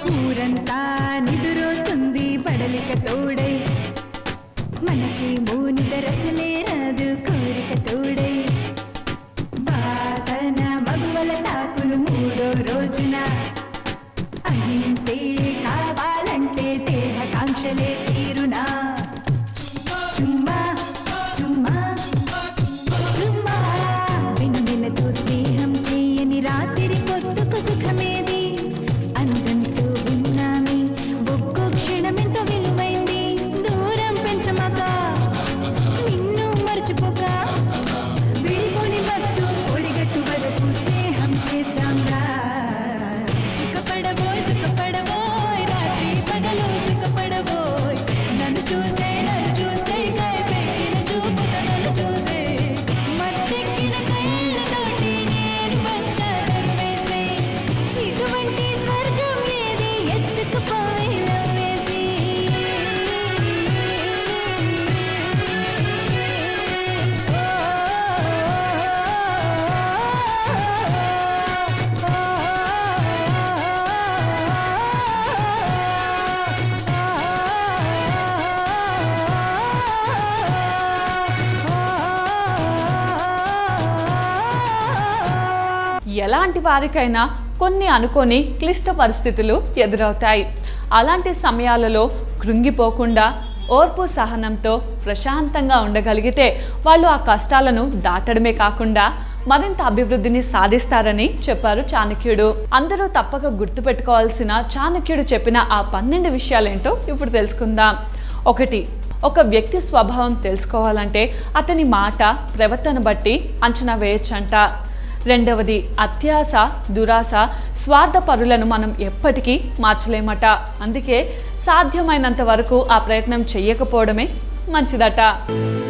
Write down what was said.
ఊరంతా నిదురోతుంది బడలిక తోడై మనకి మూని దరసలే రాదు కోరిక తోడై వాసన మగువల తాకులు మూడో రోజున అహింసే కావాలంటే దేహకాంక్షలే తీరునా చుమ్మా చుమ్మా చుమ్మా వెన్నెలతో స్నేహం చేయని రాత్రి పొద్దుకు సుఖమేది అందంతో ఉన్నామే ఒక్కో క్షణమెంత విలువైంది దూరం పెంచమాక నిన్ను మర్చిపోక విడిపోని వద్దు ఒడిగట్టు వరకు స్నేహం చేద్దాం రా సుఖపడబోయ్ సుఖపడబోయ్ రాత్రి పగలు సుఖపడబోయ్ నన్ను చూసే నన్ను చూసే కైపెక్కిన చూపుతో నన్ను చూసే మత్తెక్కిన కళ్ళతోటి నేను వచ్చాను వేసి ఇటువంటి స్వర్గం ఏది ఎత్తుకుపోయి వేసి ఎలాంటి వారికైనా కొన్ని అనుకోని క్లిష్ట పరిస్థితులు ఎదురవుతాయి అలాంటి సమయాలలో కృంగిపోకుండా ఓర్పు సహనంతో ప్రశాంతంగా ఉండగలిగితే వాళ్ళు ఆ కష్టాలను దాటడమే కాకుండా మరింత అభివృద్ధిని సాధిస్తారని చెప్పారు చాణక్యుడు అందరూ తప్పక గుర్తుపెట్టుకోవాల్సిన చాణక్యుడు చెప్పిన ఆ పన్నెండు విషయాలేంటో ఇప్పుడు తెలుసుకుందాం ఒకటి ఒక వ్యక్తి స్వభావం తెలుసుకోవాలంటే అతని మాట ప్రవర్తన బట్టి అంచనా వేయొచ్చంట రెండవది అత్యాస దురాశ స్వార్థపరులను మనం ఎప్పటికీ మార్చలేమట అందుకే సాధ్యమైనంత వరకు ఆ ప్రయత్నం చెయ్యకపోవడమే మంచిదట